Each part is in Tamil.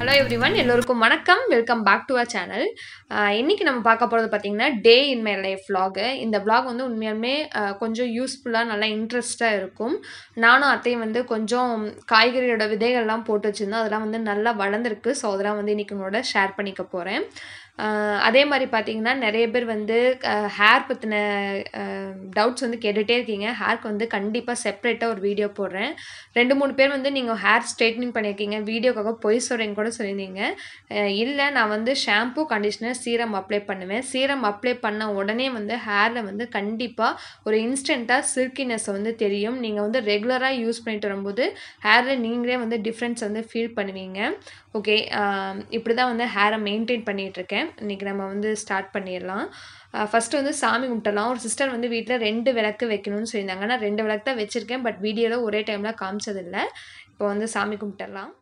ஹலோ எவ்ரிவன் எல்லோருக்கும் வணக்கம் welcome back to our channel இன்றைக்கி நம்ம பார்க்க போகிறது பார்த்திங்கன்னா day in my life vlog இந்த vlog வந்து உண்மையாலுமே அஹ், கொஞ்சம் யூஸ்ஃபுல்லாக நல்லா இன்ட்ரெஸ்ட்டாக இருக்கும் நானும் அத்தையும் வந்து கொஞ்சம் காய்கறியோட விதைகள்லாம் போட்டு வச்சுருந்தோம் அதெல்லாம் வந்து நல்லா வளர்ந்துருக்கு ஸோ அதெல்லாம் வந்து இன்றைக்கி உங்களோட ஷேர் பண்ணிக்க போகிறேன் அதே மாதிரி பார்த்தீங்கன்னா நிறைய பேர் வந்து ஹேர் பற்றின டவுட்ஸ் வந்து கேட்டுகிட்டே இருக்கீங்க ஹேர்க்கு வந்து கண்டிப்பாக செப்பரேட்டாக ஒரு வீடியோ போடுறேன் ரெண்டு மூணு பேர் வந்து நீங்கள் ஹேர் ஸ்ட்ரைட்னிங் பண்ணியிருக்கீங்க வீடியோக்காக பொய் சொல்கிறேன்னு கூட சொல்லியிருந்தீங்க இல்லை நான் வந்து ஷாம்பு கண்டிஷனர் சீரம் அப்ளை பண்ணுவேன் சீரம் அப்ளை பண்ண உடனே வந்து ஹேரில் வந்து கண்டிப்பாக ஒரு இன்ஸ்டண்ட்டாக சில்கினஸ் வந்து தெரியும் நீங்கள் வந்து ரெகுலராக யூஸ் பண்ணிட்டு வரும்போது ஹேரில் நீங்களே வந்து டிஃப்ரென்ஸ் வந்து ஃபீல் பண்ணுவீங்க ஓகே இப்படி தான் வந்து ஹேரை மெயின்டைன் பண்ணிகிட்ருக்கேன் இன்றைக்கி நம்ம வந்து ஸ்டார்ட் பண்ணிடலாம் ஃபஸ்ட்டு வந்து சாமி கும்பிட்டலாம் ஒரு சிஸ்டர் வந்து வீட்டில் ரெண்டு விளக்கு வைக்கணும்னு சொல்லியிருந்தாங்க நான் ரெண்டு விளக்கு தான் வச்சுருக்கேன் பட் வீடியோவில் ஒரே டைமில் காமிச்சதில்லை இப்போ வந்து சாமி கும்பிட்டுடலாம்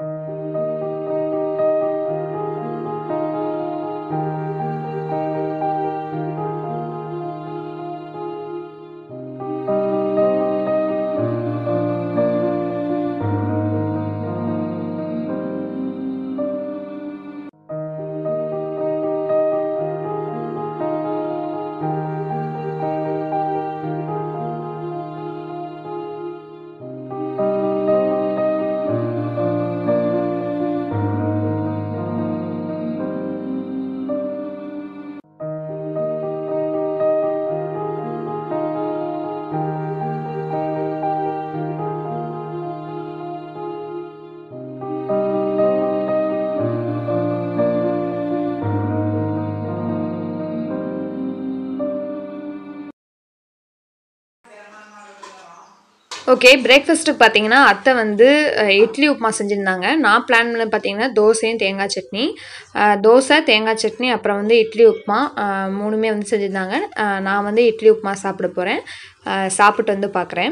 ஓகே பிரேக்ஃபாஸ்ட்டுக்கு பார்த்தீங்கன்னா அத்தை வந்து அஹ், இட்லி உப்புமா செஞ்சுருந்தாங்க நான் பிளான் பண்ண பார்த்தீங்கன்னா தோசையும் தேங்காய் சட்னி அஹ், தோசை தேங்காய் சட்னி அப்புறம் வந்து இட்லி உப்புமா அஹ், மூணுமே வந்து செஞ்சுருந்தாங்க அஹ், நான் வந்து இட்லி உப்புமா சாப்பிட போகிறேன் சாப்பிட்டு வந்து பார்க்குறேன்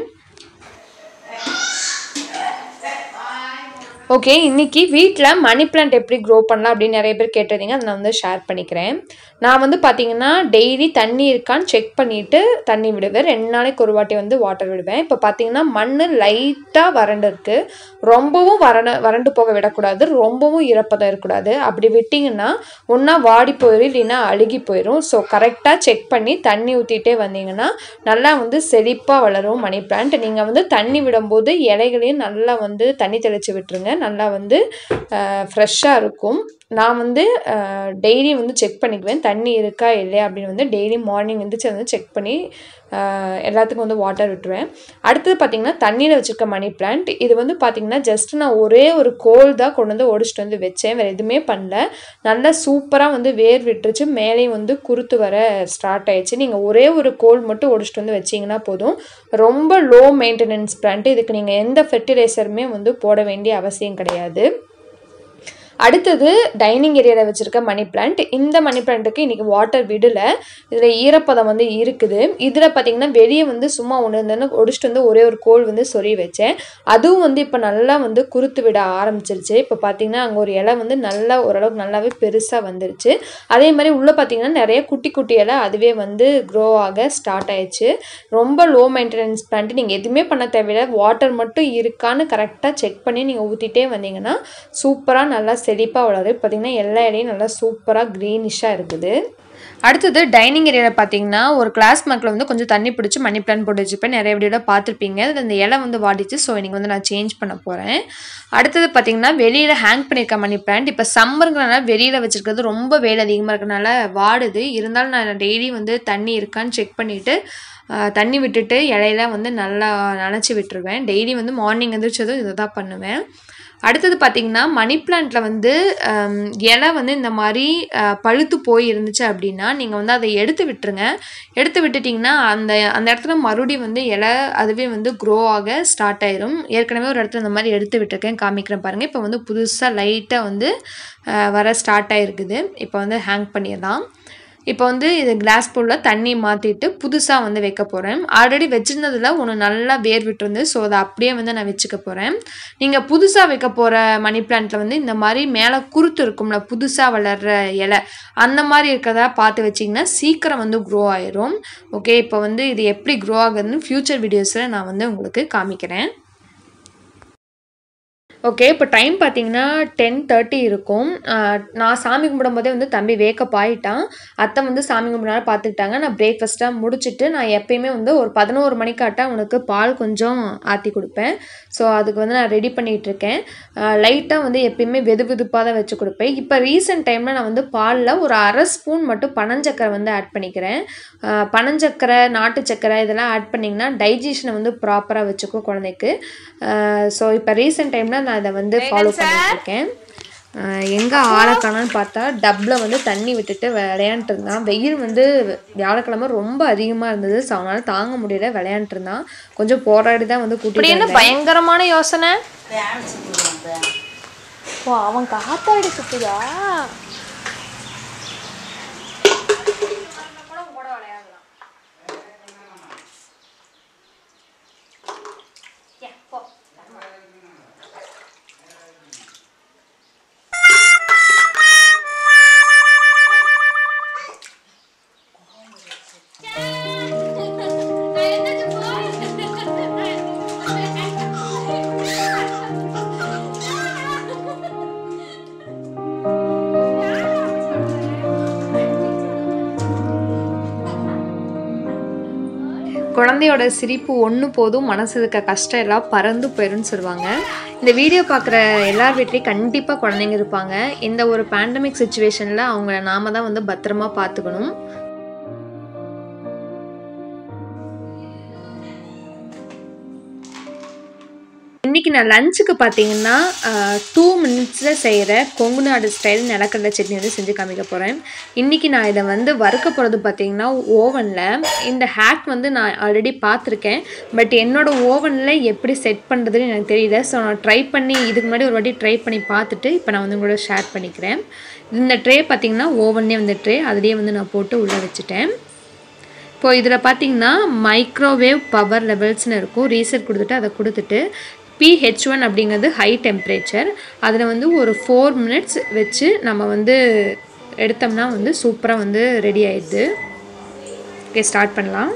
ஓகே இன்னைக்கு வீட்டில் மணி பிளான்ட் எப்படி க்ரோ பண்ணலாம் அப்படின்னு நிறைய பேர் கேட்டிருந்தீங்க அதை நான் வந்து ஷேர் பண்ணிக்கிறேன் நான் வந்து பார்த்தீங்கன்னா டெய்லி தண்ணி இருக்கான்னு செக் பண்ணிவிட்டு தண்ணி விடுவேன் ரெண்டு நாளைக்கு ஒரு வாட்டி வந்து வாட்டர் விடுவேன் இப்போ பார்த்தீங்கன்னா மண் லைட்டாக வறண்டு இருக்கு ரொம்பவும் வறண்டு வறண்டு போக விடக்கூடாது ரொம்பவும் ஈரப்பதம் இருக்கக்கூடாது அப்படி விட்டிங்கன்னா ஒன்றா வாடி போயிடும் இல்லைன்னா அழுகி போயிடும் ஸோ கரெக்டாக செக் பண்ணி தண்ணி ஊற்றிட்டே வந்தீங்கன்னா நல்லா வந்து செழிப்பாக வளரும் மணி பிளான்ட் நீங்கள் வந்து தண்ணி விடும்போது இலைகளையும் நல்லா வந்து தண்ணி தெளித்து விட்டுருங்க நல்லா வந்து ஃப்ரெஷ்ஷாக இருக்கும் நான் வந்து டெய்லி வந்து செக் பண்ணிக்குவேன் தண்ணி இருக்கா இல்லையா அப்படின்னு வந்து டெய்லி மார்னிங் வந்துச்சு வந்து செக் பண்ணி அஹ், எல்லாத்துக்கும் வந்து வாட்டர் விட்டுருவேன் அடுத்தது பார்த்திங்கன்னா தண்ணியில் வச்சுருக்க மணி பிளான்ட் இது வந்து பார்த்திங்கன்னா ஜஸ்ட் நான் ஒரே ஒரு கோல் தான் கொண்டு வந்து ஒடிச்சிட்டு வந்து வச்சேன் வேறு எதுவுமே பண்ணல நல்லா சூப்பராக வந்து வேர் விட்டுருச்சு மேலேயும் வந்து குருத்து வர ஸ்டார்ட் ஆயிடுச்சு நீங்கள் ஒரே ஒரு கோல் மட்டும் ஒடிச்சிட்டு வந்து வச்சிங்கன்னா போதும் ரொம்ப லோ மெயின்டெனன்ஸ் பிளான்ட் இதுக்கு நீங்கள் எந்த ஃபெர்டிலைசருமே வந்து போட வேண்டிய அவசியம் கிடையாது அடுத்தது டைனிங் ஏரியாவில் வச்சுருக்க மணி பிளான்ட் இந்த மணி பிளான்ட்டுக்கு இன்றைக்கி வாட்டர் விடல இதில் ஈரப்பதம் வந்து இருக்குது இதில் பார்த்தீங்கன்னா வெளியே வந்து சும்மா ஒன்று இருந்தேன்னு ஒடிச்சிட்டு வந்து ஒரே ஒரு கோல் வந்து சொறி வச்சேன் அதுவும் வந்து இப்போ நல்லா வந்து குருத்து விட ஆரம்பிச்சிருச்சு இப்போ பார்த்தீங்கன்னா அங்கே ஒரு இலை வந்து நல்லா ஓரளவுக்கு நல்லாவே பெருசாக வந்துருச்சு அதே மாதிரி உள்ளே பார்த்தீங்கன்னா நிறைய குட்டி குட்டி இலை அதுவே வந்து க்ரோ ஆக ஸ்டார்ட் ஆயிடுச்சு ரொம்ப லோ மெயின்டெனன்ஸ் பிளான்ட் நீங்கள் எதுவுமே பண்ண தேவையில்லை வாட்டர் மட்டும் இருக்கான்னு கரெக்டாக செக் பண்ணி நீங்கள் ஊற்றிட்டே வந்தீங்கன்னா சூப்பராக நல்லா செழிப்பாக வளரும் பார்த்தீங்கன்னா எல்லா இலையும் நல்லா சூப்பராக க்ரீனிஷாக இருக்குது அடுத்தது டைனிங் ஏரியாவில் பார்த்தீங்கன்னா ஒரு கிளாஸ் மக்கில் வந்து கொஞ்சம் தண்ணி பிடிச்சி மணி பிளான் போட்டு வச்சுப்பேன் நிறைய வீடியோவில் பார்த்துருப்பீங்க அது அந்த இலை வந்து வாடிச்சு ஸோ இன்றைக்கி வந்து நான் சேஞ்ச் பண்ண போகிறேன் அடுத்தது பார்த்தீங்கன்னா வெளியில் ஹேங் பண்ணியிருக்க மணி பிளான்ட் இப்போ சம்மருங்கிறனால வெளியில் வச்சுருக்கிறது ரொம்ப வெயில் அதிகமாக இருக்கனால வாடுது இருந்தாலும் நான் டெய்லி வந்து தண்ணி இருக்கான்னு செக் பண்ணிவிட்டு தண்ணி விட்டுட்டு இலையெல்லாம் வந்து நல்லா நனைச்சி விட்டுருவேன் டெய்லி வந்து மார்னிங் எந்திரிச்சதும் இதை தான் பண்ணுவேன் அடுத்தது பார்த்தீங்கன்னா மணி பிளான்ட்டில் வந்து ஹம், இலை வந்து இந்த மாதிரி அஹ், பழுத்து போய் இருந்துச்சு அப்படின்னா நீங்கள் வந்து அதை எடுத்து விட்டுருங்க எடுத்து விட்டுட்டிங்கன்னா அந்த அந்த இடத்துல மறுபடியும் வந்து இலை அதுவே வந்து க்ரோ ஆக ஸ்டார்ட் ஆயிரும் ஏற்கனவே ஒரு இடத்துல இந்த மாதிரி எடுத்து விட்டுருக்கேன் காமிக்கிறேன் பாருங்கள் இப்போ வந்து புதுசாக லைட்டாக வந்து அஹ், வர ஸ்டார்ட் ஆகிருக்குது இப்போ வந்து ஹேங் பண்ணிடலாம் இப்போ வந்து இது கிளாஸ் பவுலில் தண்ணி மாற்றிட்டு புதுசாக வந்து வைக்க போகிறேன் ஆல்ரெடி வச்சுருந்ததில் ஒன்று நல்லா வேர் விட்டுருந்து ஸோ அதை அப்படியே வந்து நான் வச்சுக்க போகிறேன் நீங்கள் புதுசாக வைக்க போகிற மணி பிளான்ட்டில் வந்து இந்த மாதிரி மேலே குருத்து இருக்கும்ல புதுசாக வளர்கிற இலை அந்த மாதிரி இருக்கிறதா பார்த்து வச்சிங்கன்னா சீக்கிரம் வந்து க்ரோ ஆயிரும் ஓகே இப்போ வந்து இது எப்படி க்ரோ ஆகுதுன்னு ஃப்யூச்சர் வீடியோஸில் நான் வந்து உங்களுக்கு காமிக்கிறேன் ஓகே இப்போ டைம் பார்த்தீங்கன்னா டென் தேர்ட்டி இருக்கும் ஆஹ் நான் சாமி கும்பிடும்போதே வந்து தம்பி வேக்கப் ஆகிட்டான் அத்தை வந்து சாமி கும்பிட்றாரு பார்த்துக்கிட்டாங்க நான் பிரேக்ஃபாஸ்ட்டாக முடிச்சுட்டு நான் எப்பயுமே வந்து ஒரு பதினோரு மணிக்காட்ட அவனுக்கு பால் கொஞ்சம் ஆற்றி கொடுப்பேன் ஸோ அதுக்கு வந்து நான் ரெடி பண்ணிகிட்டு இருக்கேன் லைட்டாக வந்து எப்பயுமே வெது வெதுப்பாக தான் வச்சு கொடுப்பேன் இப்போ ரீசெண்ட் டைமில் நான் வந்து பாலில் ஒரு அரை ஸ்பூன் மட்டும் பனஞ்சக்கரை வந்து ஆட் பண்ணிக்கிறேன் ஆஹ் பனஞ்சக்கரை நாட்டு சக்கரை இதெல்லாம் ஆட் பண்ணிங்கன்னா டைஜஷனை வந்து ப்ராப்பராக வச்சுக்கும் குழந்தைக்கு ஸோ இப்போ ரீசெண்ட் டைமில் நான் அதை வந்து ஃபாலோ பண்ணிட்டு இருக்கேன் எங்கே ஆளக்கானு பார்த்தா டப்பில் வந்து தண்ணி விட்டுட்டு விளையாண்டுட்டு இருந்தான் வெயில் வந்து வியாழக்கிழமை ரொம்ப அதிகமாக இருந்தது ஸோ அவனால் தாங்க முடியல விளையாண்டுட்டு இருந்தான் கொஞ்சம் போராடி தான் வந்து இப்படி கூட்டிட்டு என்ன பயங்கரமான யோசனை ஃபேன்ஸ் போடுவாங்க ஓ அவன் காத்தாடி சுத்துதா குழந்தையோட சிரிப்பு ஒன்று போதும் மனசு இருக்க கஷ்டம் எல்லாம் பறந்து போயிடும்னு சொல்லுவாங்க இந்த வீடியோ பார்க்குற எல்லார் வீட்லேயும் கண்டிப்பாக குழந்தைங்க இருப்பாங்க இந்த ஒரு பேண்டமிக் சுச்சுவேஷனில் அவங்கள நாம தான் வந்து பத்திரமா பார்த்துக்கணும் இன்னைக்கு நான் லஞ்சுக்கு பார்த்தீங்கன்னா டூ மினிட்ஸில் செய்கிற கொங்கு நாடு ஸ்டைல் நிலக்கடலை சட்னி வந்து செஞ்சு காமிக்க போகிறேன் இன்றைக்கி நான் இதை வந்து வறுக்க போகிறது பார்த்தீங்கன்னா ஓவனில் இந்த ஹேக் வந்து நான் ஆல்ரெடி பார்த்துருக்கேன் பட் என்னோடய ஓவனில் எப்படி செட் பண்ணுறதுன்னு எனக்கு தெரியல ஸோ நான் ட்ரை பண்ணி இதுக்கு முன்னாடி ஒரு வாட்டி ட்ரை பண்ணி பார்த்துட்டு இப்போ நான் வந்து உங்களோட ஷேர் பண்ணிக்கிறேன் இந்த ட்ரே பார்த்தீங்கன்னா ஓவன்லேயே வந்து ட்ரே அதுலேயே வந்து நான் போட்டு உள்ளே வச்சுட்டேன் இப்போ இதில் பார்த்தீங்கன்னா மைக்ரோவேவ் பவர் லெவல்ஸ்னு இருக்கும் ரீசெட் கொடுத்துட்டு அதை கொடுத்துட்டு பிஹெச் ஒன் அப்படிங்கிறது ஹை டெம்பரேச்சர் அதில் வந்து ஒரு ஃபோர் மினிட்ஸ் வச்சு நம்ம வந்து எடுத்தோம்னா வந்து சூப்பராக வந்து ரெடி ஆயிடுது ஓகே ஸ்டார்ட் பண்ணலாம்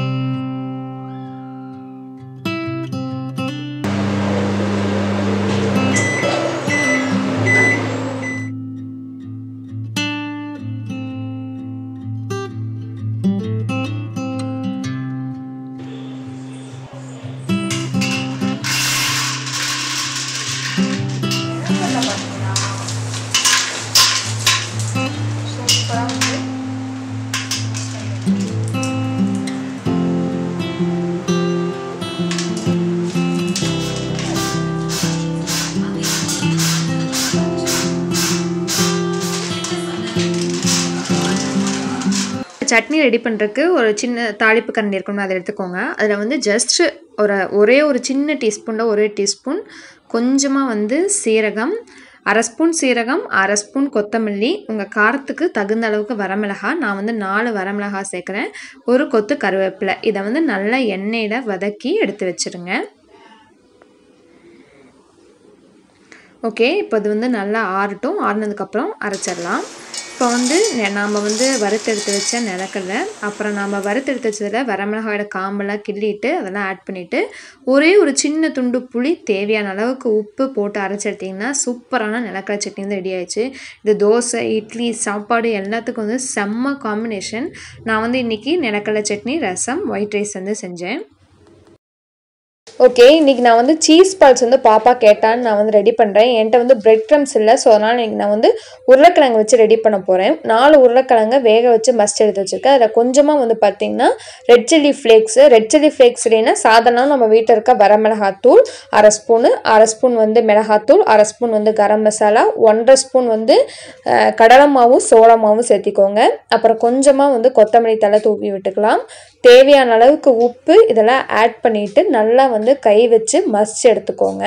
சட்னி ரெடி பண்ணுறதுக்கு ஒரு சின்ன தாளிப்பு கரண்டி இருக்கணும் அதை எடுத்துக்கோங்க அதில் வந்து ஜஸ்ட் ஒரு ஒரே ஒரு சின்ன டீஸ்பூனில் ஒரே டீஸ்பூன் கொஞ்சமாக வந்து சீரகம் அரை ஸ்பூன் சீரகம் அரை ஸ்பூன் கொத்தமல்லி உங்கள் காரத்துக்கு தகுந்த அளவுக்கு வரமிளகா நான் வந்து நாலு வரமிளகா சேர்க்குறேன் ஒரு கொத்து கருவேப்பிலை இதை வந்து நல்லா எண்ணெயில் வதக்கி எடுத்து வச்சுருங்க ஓகே இப்போ இது வந்து நல்லா ஆறட்டும் ஆறுனதுக்கப்புறம் அரைச்சிடலாம் இப்போ வந்து நாம் வந்து வறுத்தெடுத்து வச்ச நிலக்கடலை அப்புறம் நாம் வறுத்தெடுத்து வச்சதில் வரமிளகாயோட காம்பெல்லாம் கிள்ளிட்டு அதெல்லாம் ஆட் பண்ணிவிட்டு ஒரே ஒரு சின்ன துண்டு புளி தேவையான அளவுக்கு உப்பு போட்டு அரைச்செடுத்திங்கன்னா சூப்பரான நிலக்கடலை சட்னி வந்து ரெடி ஆயிடுச்சு இது தோசை இட்லி சாப்பாடு எல்லாத்துக்கும் வந்து செம்ம காம்பினேஷன் நான் வந்து இன்றைக்கி நிலக்கடலை சட்னி ரசம் ஒயிட் ரைஸ் வந்து செஞ்சேன் ஓகே இன்றைக்கி நான் வந்து சீஸ் பால்ஸ் வந்து பாப்பா கேட்டான்னு நான் வந்து ரெடி பண்ணுறேன் என்கிட்ட வந்து பிரெட் க்ரம்ஸ் இல்லை ஸோ அதனால் இன்றைக்கி நான் வந்து உருளைக்கிழங்கு வச்சு ரெடி பண்ண போகிறேன் நாலு உருளைக்கிழங்க வேக வச்சு மஸ்ட் எடுத்து வச்சுருக்கேன் அதில் கொஞ்சமாக வந்து பார்த்திங்கன்னா red chilli flakes red chilli flakes இல்லைன்னா சாதாரண நம்ம வீட்டில் இருக்க வரமிளகாத்தூள் அரை ஸ்பூனு அரை ஸ்பூன் வந்து மிளகாத்தூள் அரை ஸ்பூன் வந்து கரம் மசாலா ஒன்றரை ஸ்பூன் வந்து அஹ், கடலை மாவும் சோள மாவும் சேர்த்திக்கோங்க அப்புறம் கொஞ்சமாக வந்து கொத்தமல்லி தலை தூவி விட்டுக்கலாம் தேவையான அளவுக்கு உப்பு இதெல்லாம் ஆட் பண்ணிட்டு நல்லா வந்து கை வச்சு மசிச்சு எடுத்துக்கோங்க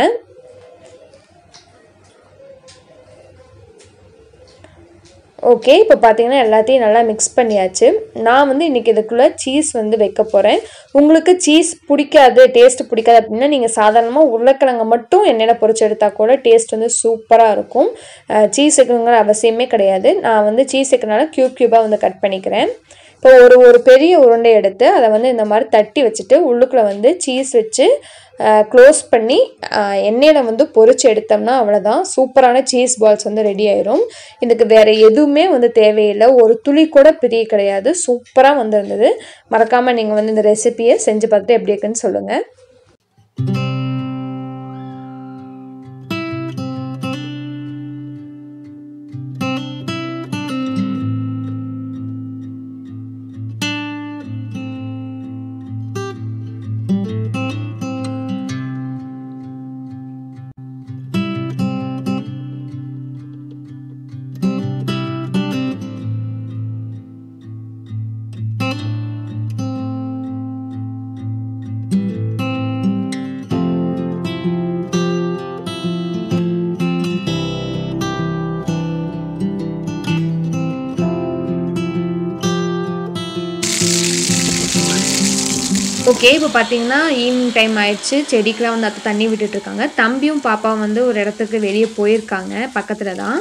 ஓகே இப்போ பார்த்தீங்கன்னா எல்லாத்தையும் நல்லா மிக்ஸ் பண்ணியாச்சு நான் வந்து இன்றைக்கி இதுக்குள்ளே சீஸ் வந்து வைக்க போகிறேன் உங்களுக்கு சீஸ் பிடிக்காது டேஸ்ட் பிடிக்காது அப்படின்னா நீங்கள் சாதாரணமாக உருளைக்கிழங்க மட்டும் எண்ணெயில் பொரிச்சு எடுத்தால் கூட டேஸ்ட் வந்து சூப்பராக இருக்கும் சீஸ் வைக்கணுங்கிற அவசியமே கிடையாது நான் வந்து சீஸ் வைக்கிறனால க்யூப் க்யூபாக வந்து கட் பண்ணிக்கிறேன் இப்போ ஒரு ஒரு பெரிய உருண்டை எடுத்து அதை வந்து இந்த மாதிரி தட்டி வச்சுட்டு உள்ளுக்குள்ளே வந்து சீஸ் வச்சு க்ளோஸ் பண்ணி எண்ணெயில் வந்து பொரிச்சு எடுத்தோம்னா அவ்வளோதான் சூப்பரான சீஸ் பால்ஸ் வந்து ரெடி ஆயிரும் இதுக்கு வேறு எதுவுமே வந்து தேவையில்லை ஒரு துளி கூட பிரிய கிடையாது சூப்பராக வந்திருந்தது மறக்காமல் நீங்கள் வந்து இந்த ரெசிபியை செஞ்சு பார்த்துட்டு எப்படி இருக்குன்னு சொல்லுங்கள் ஓகே இப்போ பார்த்தீங்கன்னா ஈவினிங் டைம் ஆயிடுச்சு செடிக்கெலாம் வந்து அத்தை தண்ணி விட்டுட்டு இருக்காங்க தம்பியும் பாப்பாவும் வந்து ஒரு இடத்துக்கு வெளியே போயிருக்காங்க பக்கத்தில் தான்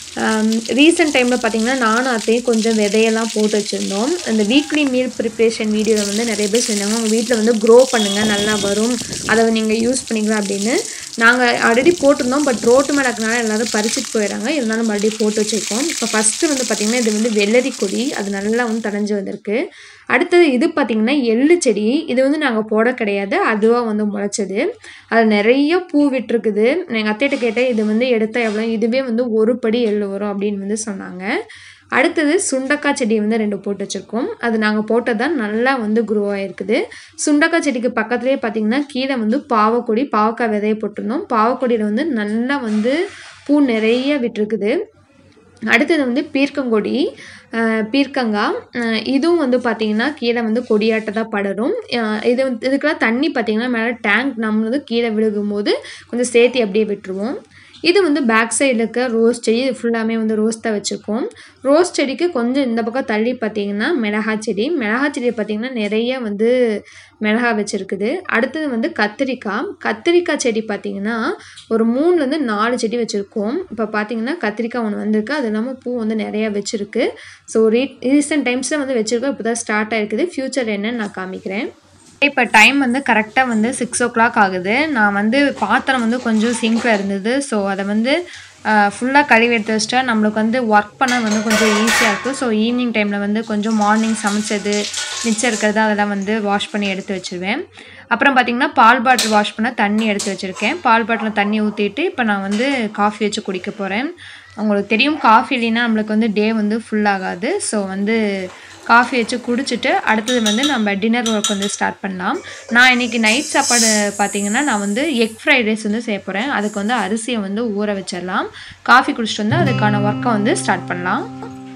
ரீசெண்ட் டைமில் பார்த்தீங்கன்னா நானும் அத்தையும் கொஞ்சம் விதையெல்லாம் போட்டு வச்சுருந்தோம் அந்த வீக்லி மீல் ப்ரிப்ரேஷன் வீடியோவில் வந்து நிறைய பேர் சொன்னாங்க உங்கள் வீட்டில் வந்து க்ரோ பண்ணுங்கள் நல்லா வரும் அதை நீங்கள் யூஸ் பண்ணிக்கலாம் அப்படின்னு நாங்கள் ஆல்ரெடி போட்டிருந்தோம் பட் ரோட்டு மேலே இருக்கனால எல்லோரும் பறிச்சுட்டு போயிடறாங்க இருந்தாலும் மறுபடியும் போட்டு வச்சுருக்கோம் இப்போ ஃபஸ்ட்டு வந்து பார்த்திங்கன்னா இது வந்து வெள்ளரி கொடி அது நல்லா வந்து தடைஞ்சு வந்திருக்கு அடுத்தது இது பார்த்திங்கன்னா எள்ளு செடி இது வந்து நாங்கள் போட கிடையாது அதுவாக வந்து முளைச்சது அது நிறைய பூ விட்டுருக்குது எங்கள் அத்தைகிட்ட கேட்டேன் இது வந்து எடுத்தால் எவ்வளோ இதுவே வந்து ஒரு படி எள்ளு வரும் அப்படின்னு வந்து சொன்னாங்க அடுத்தது சுண்டக்காய் செடி வந்து ரெண்டு போட்டு வச்சுருக்கோம் அது நாங்கள் போட்டது தான் நல்லா வந்து க்ரோ ஆகிருக்குது சுண்டக்காய் செடிக்கு பக்கத்துலேயே பார்த்திங்கன்னா கீழே வந்து பாவக்கொடி பாவக்காய் விதையை போட்டிருந்தோம் பாவக்கொடியில் வந்து நல்லா வந்து பூ நிறைய விட்டுருக்குது அடுத்தது வந்து பீர்க்கங்கொடி பீர்க்கங்காய் இதுவும் வந்து பார்த்திங்கன்னா கீழே வந்து கொடியாட்ட தான் படரும் இது வந்து இதுக்கெல்லாம் தண்ணி பார்த்திங்கன்னா மேலே டேங்க் நம்ம வந்து கீழே விழுகும் போது கொஞ்சம் சேர்த்து அப்படியே விட்டுருவோம் இது வந்து பேக் சைடில் இருக்க ரோஸ் செடி இது ஃபுல்லாமே வந்து ரோஸ் தான் வச்சுருக்கோம் ரோஸ் செடிக்கு கொஞ்சம் இந்த பக்கம் தள்ளி பார்த்தீங்கன்னா மிளகா செடி மிளகா செடி பார்த்திங்கன்னா நிறைய வந்து மிளகா வச்சுருக்குது அடுத்தது வந்து கத்திரிக்காய் கத்திரிக்காய் செடி பார்த்திங்கன்னா ஒரு மூணுலேருந்து நாலு செடி வச்சுருக்கோம் இப்போ பார்த்திங்கன்னா கத்திரிக்காய் ஒன்று வந்திருக்கு அது இல்லாமல் பூ வந்து நிறையா வச்சுருக்கு ஸோ ரீ ரீசெண்ட் டைம்ஸில் வந்து வச்சுருக்கோம் இப்போ தான் ஸ்டார்ட் ஆகிருக்குது ஃப்யூச்சர் என்னன்னு நான் காமிக்கிறேன் இப்போ டைம் வந்து கரெக்டாக வந்து சிக்ஸ் ஓ கிளாக் ஆகுது நான் வந்து பாத்திரம் வந்து கொஞ்சம் சிங்கில் இருந்தது ஸோ அதை வந்து ஃபுல்லாக கழுவி எடுத்து வச்சிட்டா நம்மளுக்கு வந்து ஒர்க் பண்ண வந்து கொஞ்சம் ஈஸியாக இருக்கும் ஸோ ஈவினிங் டைமில் வந்து கொஞ்சம் மார்னிங் சமைச்சது மிச்சம் இருக்கிறது அதெல்லாம் வந்து வாஷ் பண்ணி எடுத்து வச்சுருவேன் அப்புறம் பார்த்திங்கன்னா பால் பாட்டில் வாஷ் பண்ண தண்ணி எடுத்து வச்சுருக்கேன் பால் பாட்டில் தண்ணி ஊற்றிட்டு இப்போ நான் வந்து காஃபி வச்சு குடிக்க போகிறேன் உங்களுக்கு தெரியும் காஃபி இல்லைன்னா நம்மளுக்கு வந்து டே வந்து ஃபுல் ஆகாது ஸோ வந்து காஃபி வச்சு குடிச்சிட்டு அடுத்தது வந்து நம்ம டின்னர் ஒர்க் வந்து ஸ்டார்ட் பண்ணலாம் நான் இன்றைக்கி நைட் சாப்பாடு பார்த்திங்கன்னா நான் வந்து எக் ஃப்ரைட் ரைஸ் வந்து செய்ய போகிறேன் அதுக்கு வந்து அரிசியை வந்து ஊற வச்சிடலாம் காஃபி குடிச்சிட்டு வந்து அதுக்கான ஒர்க்கை வந்து ஸ்டார்ட் பண்ணலாம்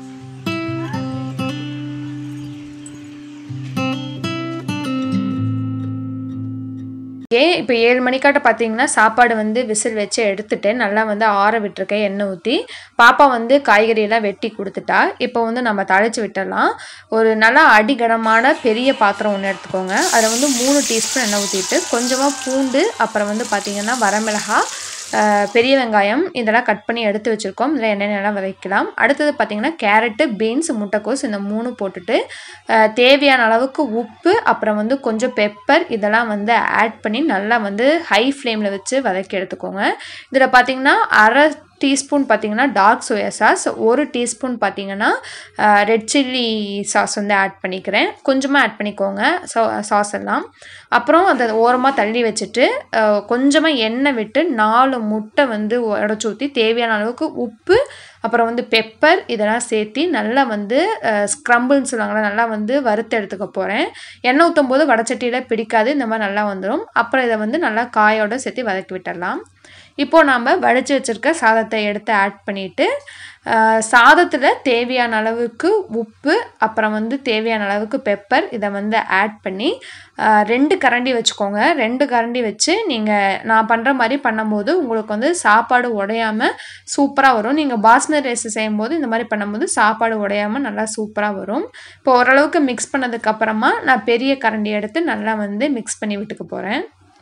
ஓகே இப்போ ஏழு மணிக்காட்ட பார்த்தீங்கன்னா சாப்பாடு வந்து விசில் வச்சு எடுத்துட்டு நல்லா வந்து ஆற விட்டுருக்கேன் எண்ணெய் ஊற்றி பாப்பா வந்து காய்கறியெல்லாம் வெட்டி கொடுத்துட்டா இப்போ வந்து நம்ம தழைச்சி விட்டுடலாம் ஒரு நல்லா அடிகனமான பெரிய பாத்திரம் ஒன்று எடுத்துக்கோங்க அதில் வந்து மூணு டீஸ்பூன் எண்ணெய் ஊற்றிட்டு கொஞ்சமாக பூண்டு அப்புறம் வந்து பார்த்திங்கன்னா வரமிளகா பெரிய வெங்காயம் இதெல்லாம் கட் பண்ணி எடுத்து வச்சுருக்கோம் இதில் என்னென்னலாம் வைக்கலாம் அடுத்தது பார்த்திங்கன்னா கேரட்டு பீன்ஸ் முட்டைக்கோஸ் இந்த மூணு போட்டுட்டு தேவையான அளவுக்கு உப்பு அப்புறம் வந்து கொஞ்சம் பெப்பர் இதெல்லாம் வந்து ஆட் பண்ணி நல்லா வந்து ஹை ஃப்ளேமில் வச்சு வதக்கி எடுத்துக்கோங்க இதில் பார்த்திங்கன்னா அரை டீஸ்பூன் பார்த்தீங்கன்னா டார்க் சோயா சாஸ் ஒரு டீஸ்பூன் பார்த்தீங்கன்னா ரெட் சில்லி சாஸ் வந்து ஆட் பண்ணிக்கிறேன் கொஞ்சமாக ஆட் பண்ணிக்கோங்க சா சாஸ் எல்லாம் அப்புறம் அதை ஓரமாக தள்ளி வச்சுட்டு கொஞ்சமாக எண்ணெய் விட்டு நாலு முட்டை வந்து உடச்சி ஊற்றி தேவையான அளவுக்கு உப்பு அப்புறம் வந்து பெப்பர் இதெல்லாம் சேர்த்து நல்லா வந்து ஸ்க்ரம்பிள்னு சொல்லுவாங்களா நல்லா வந்து வறுத்து எடுத்துக்க போகிறேன் எண்ணெய் ஊற்றும் போது வடச்சட்டியில் பிடிக்காது இந்த மாதிரி நல்லா வந்துடும் அப்புறம் இதை வந்து நல்லா காயோடு சேர்த்து வதக்கி விட்டுடலாம் இப்போது நாம் வடித்து வச்சுருக்க சாதத்தை எடுத்து ஆட் பண்ணிவிட்டு சாதத்தில் தேவையான அளவுக்கு உப்பு அப்புறம் வந்து தேவையான அளவுக்கு பெப்பர் இதை வந்து ஆட் பண்ணி ரெண்டு கரண்டி வச்சுக்கோங்க ரெண்டு கரண்டி வச்சு நீங்கள் நான் பண்ணுற மாதிரி பண்ணும்போது உங்களுக்கு வந்து சாப்பாடு உடையாமல் சூப்பராக வரும் நீங்கள் பாஸ்மதி ரைஸ் செய்யும்போது இந்த மாதிரி பண்ணும்போது சாப்பாடு உடையாமல் நல்லா சூப்பராக வரும் இப்போ ஓரளவுக்கு மிக்ஸ் பண்ணதுக்கப்புறமா நான் பெரிய கரண்டி எடுத்து நல்லா வந்து மிக்ஸ் பண்ணி விட்டுக்க போகிறேன்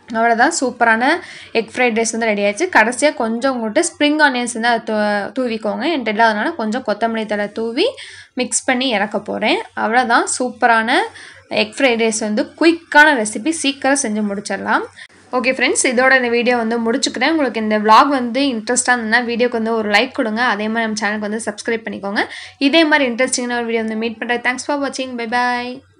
அவ்வளோதான் சூப்பரான எக் ஃப்ரைட் ரைஸ் வந்து ரெடி ஆயிடுச்சு கடைசியாக கொஞ்சம் உங்கள்கிட்ட ஸ்ப்ரிங் ஆனியன்ஸ் வந்து அதை தூ- தூவிக்கோங்க என்கிட்ட இல்லாதனால கொஞ்சம் கொத்தமல்லி தழை தூவி மிக்ஸ் பண்ணி இறக்க போகிறேன் அவ்வளோதான் சூப்பரான எக் ஃப்ரைட் ரைஸ் வந்து குயிக்கான ரெசிபி சீக்கிரம் செஞ்சு முடிச்சிடலாம் ஓகே ஃப்ரெண்ட்ஸ் இதோட இந்த வீடியோ வந்து முடிச்சுக்கிறேன் உங்களுக்கு இந்த vlog வந்து இன்ட்ரெஸ்ட்டாக இருந்ததுன்னா வீடியோக்கு வந்து ஒரு லைக் கொடுங்க அதே மாதிரி நம்ம சேனலுக்கு வந்து சப்ஸ்கிரைப் பண்ணிக்கோங்க இதே மாதிரி இன்ட்ரெஸ்டிங்கான ஒரு வீடியோ வந்து மீட் பண்ணுறேன் தேங்க்ஸ் ஃபார் வாட்சிங் பை பாய்